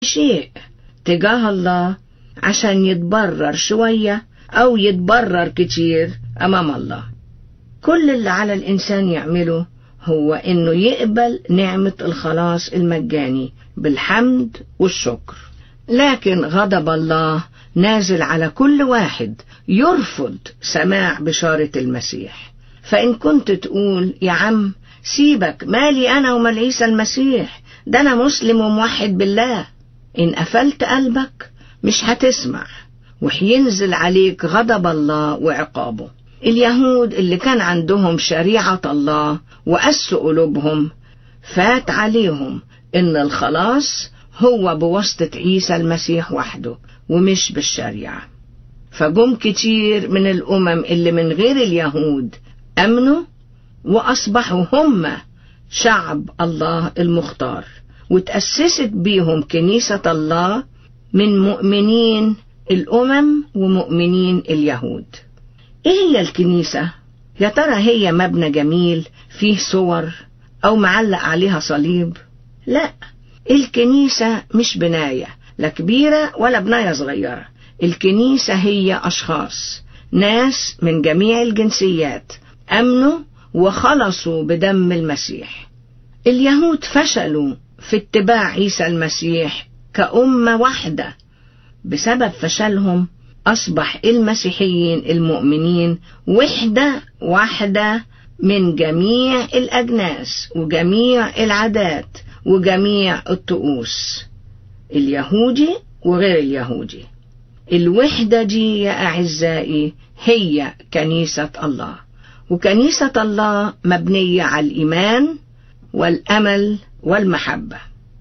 شيء تجاه الله عشان يتبرر شوية أو يتبرر كتير أمام الله كل اللي على الإنسان يعمله هو إنه يقبل نعمة الخلاص المجاني بالحمد والشكر لكن غضب الله نازل على كل واحد يرفض سماع بشارة المسيح فإن كنت تقول يا عم سيبك مالي أنا ومال عيسى المسيح ده أنا مسلم وموحد بالله إن قفلت قلبك مش هتسمع وحينزل عليك غضب الله وعقابه اليهود اللي كان عندهم شريعة الله وقسوا قلوبهم فات عليهم إن الخلاص هو بواسطة عيسى المسيح وحده ومش بالشريعة فجم كتير من الأمم اللي من غير اليهود أمنوا وأصبحوا هم شعب الله المختار وتأسست بيهم كنيسة الله من مؤمنين الأمم ومؤمنين اليهود إيه هي الكنيسة؟ يا ترى هي مبنى جميل فيه صور أو معلق عليها صليب؟ لا الكنيسة مش بناية لا كبيرة ولا بناية صغيرة الكنيسة هي أشخاص ناس من جميع الجنسيات أمنوا وخلصوا بدم المسيح اليهود فشلوا في اتباع عيسى المسيح كأمة واحدة بسبب فشلهم أصبح المسيحيين المؤمنين وحدة واحدة من جميع الأجناس وجميع العادات وجميع الطقوس اليهودي وغير اليهودي الوحدة دي يا أعزائي هي كنيسة الله وكنيسة الله مبنية على الإيمان والأمل والمحبة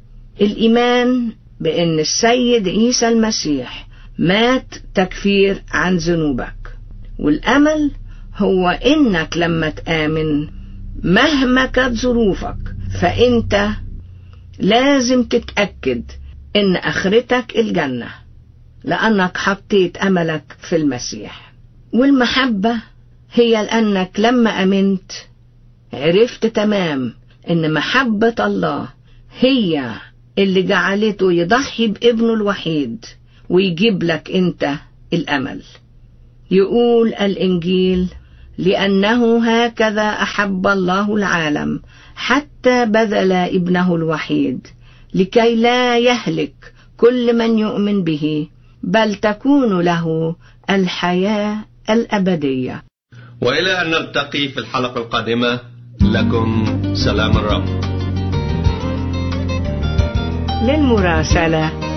الإيمان بأن السيد عيسى المسيح مات تكفير عن ذنوبك والأمل هو إنك لما تآمن مهما كانت ظروفك فأنت لازم تتأكد إن آخرتك الجنة لأنك حطيت أملك في المسيح والمحبة هي لأنك لما أمنت عرفت تمام إن محبة الله هي اللي جعلته يضحي بابنه الوحيد ويجيب لك انت الامل يقول الانجيل لانه هكذا احب الله العالم حتى بذل ابنه الوحيد لكي لا يهلك كل من يؤمن به بل تكون له الحياه الابديه والى ان نلتقي في الحلقه القادمه لكم سلام الرب للمراسله